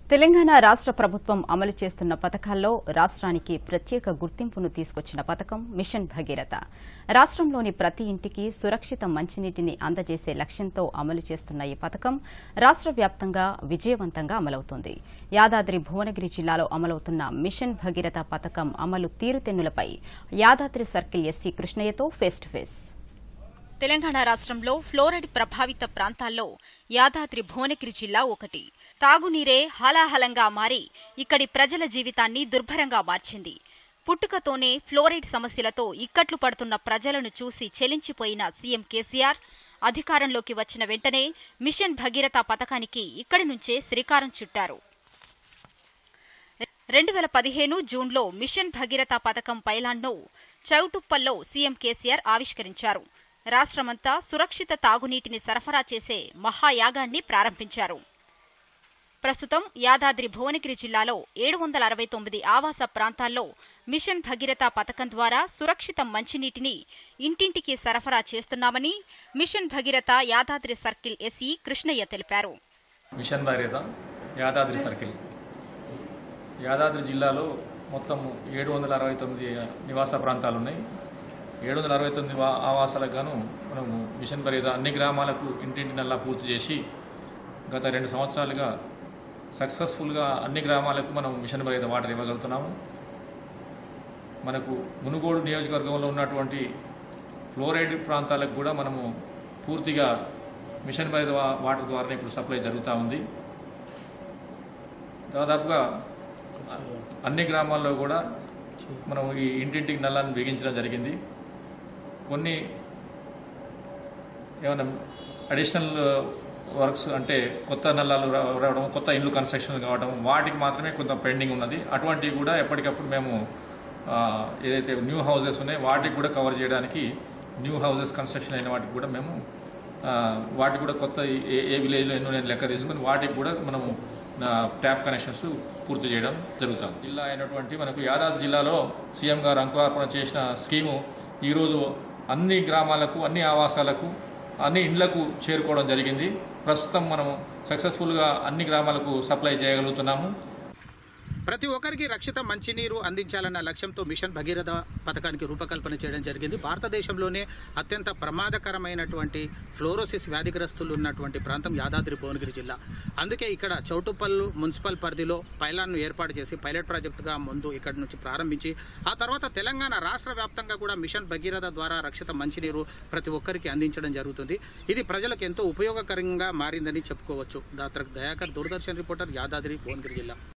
తెలంగాణ రాష్ట్ర ప్రభుత్వం అమలు చేస్తున్న పథకాల్లో రాష్ట్రానికి ప్రత్యేక గుర్తింపును తీసుకొచ్చిన పథకం మిషన్ భగీరథ రాష్ట్రంలోని ప్రతి ఇంటికి సురక్షిత మంచినీటిని అందజేసే లక్ష్యంతో అమలు చేస్తున్న ఈ పథకం రాష్ట్ర వ్యాప్తంగా విజయవంతంగా అమలవుతోంది యాదాద్రి భువనగిరి జిల్లాలో అమలవుతున్న మిషన్ భగీరథ పథకం అమలు తీరుతెన్నులపై యాదాద్రి సర్కిల్ ఎస్సీ కృష్ణయ్యతో ఫేస్ టు ఫేస్ తెలంగాణ రాష్ట్రంలో ఫ్లోరైడ్ ప్రభావిత ప్రాంతాల్లో యాదాద్రి భువనగిరి జిల్లా ఒకటి తాగునీరే హాలాహలంగా మారి ఇక్కడి ప్రజల జీవితాన్ని దుర్భరంగా మార్చింది పుట్టుకతోనే ఫ్లోరైడ్ సమస్యలతో ఇక్కట్లు పడుతున్న ప్రజలను చూసి చెలించిపోయిన సీఎం కేసీఆర్ అధికారంలోకి వచ్చిన వెంటనే మిషన్ భగీరథ పథకానికి ఇక్కడి నుంచే శ్రీకారం చుట్టారు రెండు వేల పదిహేను జూన్లో మిషన్ భగీరథ పథకం పైలాన్ను చౌటుప్పల్లో సీఎం కేసీఆర్ ఆవిష్కరించారు రాష్ట్రమంతా సురక్షిత తాగునీటిని సరఫరా చేసే మహాయాగాన్ని ప్రారంభించారు ప్రస్తుతం యాదాద్రి భువనగిరి జిల్లాలో ఏడు వందల అరవై తొమ్మిది ఆవాస ప్రాంతాల్లో మిషన్ భగీరథ పథకం ద్వారా సురక్షిత మంచినీటిని ఇంటింటికి సరఫరా చేస్తున్నామని mission Bhagiratha Yadadri circle SE Krishnaiah తెలిపారు మిషన్ భగీరథ యాదాద్రి సర్కిల్ యాదాద్రి జిల్లాలో మొత్తం ఏడు వందల అరవై తొమ్మిది నివాస ప్రాంతాలు ఉన్నాయి ఏడు వందల అరవై తొమ్మిది వా- ఆవాసాలకు గాను మనము మిషన్ భగీరథ అన్ని గ్రామాలకు ఇంటింటి నల్లా పూర్తి చేసి గత రెండు సంవత్సరాలుగా సక్సెస్ఫుల్గా అన్ని గ్రామాలకు మనం మిషన్ భగీరథ వాటర్ ఇవ్వగలుగుతున్నాము మనకు మునుగోడు నియోజకవర్గంలో ఉన్నటువంటి ఫ్లోరైడ్ ప్రాంతాలకు కూడా మనము పూర్తిగా మిషన్ భగీరథ వా- వాటర్ ద్వారానే ఇప్పుడు సప్లై జరుగుతూ ఉంది దాదాపుగా అన్ని గ్రామాల్లో కూడా మనం ఈ ఇంటింటికి నల్లాన్ని బిగించడం జరిగింది కొన్ని ఏమైనా అడిషనల్ వర్క్స్ అంటే కొత్త నల్లాలు రా- రావడం కొత్త ఇండ్లు కన్స్ట్రక్షన్ కావడం వాటికి మాత్రమే కొంత పెండింగ్ ఉన్నది అటువంటివి కూడా ఎప్పటికప్పుడు మేము ఆ, ఏదైతే న్యూ హౌసెస్ ఉన్నాయో వాటికి కూడా కవర్ చేయడానికి న్యూ హౌసెస్ కన్స్ట్రక్షన్ అయిన వాటికి కూడా మేము ఆ, వాటికి కూడా కొత్త ఏ ఏ విలేజ్లో ఎన్నో నేను లెక్క తీసుకుని వాటికి కూడా మనము ఆ, ట్యాప్ కనెక్షన్స్ పూర్తి చేయడం జరుగుతుంది జిల్లా అయినటువంటి మనకు యాదాద్రి జిల్లాలో సీఎం గారు అంకురార్పణ చేసిన స్కీము ఈరోజు అన్ని గ్రామాలకు అన్ని ఆవాసాలకు అన్ని ఇండ్లకు చేరుకోవడం జరిగింది ప్రస్తుతం మనము సక్సెస్ఫుల్గా అన్ని గ్రామాలకు సప్లై చేయగలుగుతున్నాము ప్రతి ఒక్కరికి రక్షిత మంచినీరు అందించాలన్న లక్ష్యంతో మిషన్ భగీరథ పథకానికి రూపకల్పన చేయడం జరిగింది భారతదేశంలోనే అత్యంత ప్రమాదకరమైనటువంటి ఫ్లోరోసిస్ వ్యాధిగ్రస్తులు ఉన్నటువంటి ప్రాంతం యాదాద్రి భువనగిరి జిల్లా అందుకే ఇక్కడ చౌటుప్పల్లు మున్సిపల్ పరిధిలో పైలాన్ను ఏర్పాటు చేసి పైలట్ ప్రాజెక్టుగా ముందు ఇక్కడ నుంచి ప్రారంభించి ఆ తర్వాత తెలంగాణ రాష్ట్ర వ్యాప్తంగా కూడా మిషన్ భగీరథ ద్వారా రక్షిత మంచినీరు ప్రతి ఒక్కరికి అందించడం జరుగుతుంది ఇది ప్రజలకు ఎంతో ఉపయోగకరంగా మారిందని చెప్పుకోవచ్చు డాక్టర్ దయాకర్ దూరదర్శన్ రిపోర్టర్ యాదాద్రి భువనగిరి జిల్లా